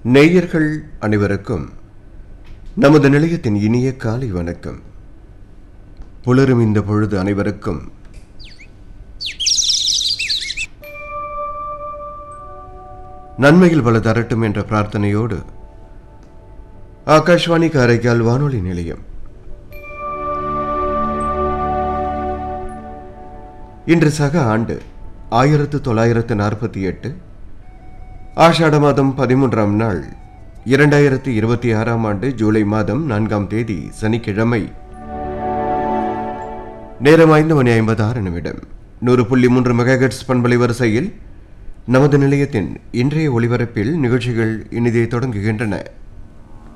நேயர்கள் அனைவருக்கும் நமது நிலையத்தின் இனிய காலை வணக்கம் புலரும் இந்த பொழுது அனைவருக்கும் நன்மையில் பல தரட்டும் என்ற பிரார்த்தனையோடு ஆகாஷ்வாணி காரைக்கால் வானொலி நிலையம் இன்று சக ஆண்டு ஆயிரத்து தொள்ளாயிரத்து நாற்பத்தி எட்டு ஆஷாட மாதம் பதிமூன்றாம் நாள் இரண்டாயிரத்து இருபத்தி ஆறாம் ஆண்டு ஜூலை மாதம் நான்காம் தேதி சனிக்கிழமை நேரம் ஐந்து மணி ஐம்பது ஆறு நிமிடம் நூறு புள்ளி மூன்று மெகாஹெட்ஸ் பண்பலை வரிசையில் நமது நிலையத்தின் இன்றைய ஒளிபரப்பில் நிகழ்ச்சிகள் இனிதே தொடங்குகின்றன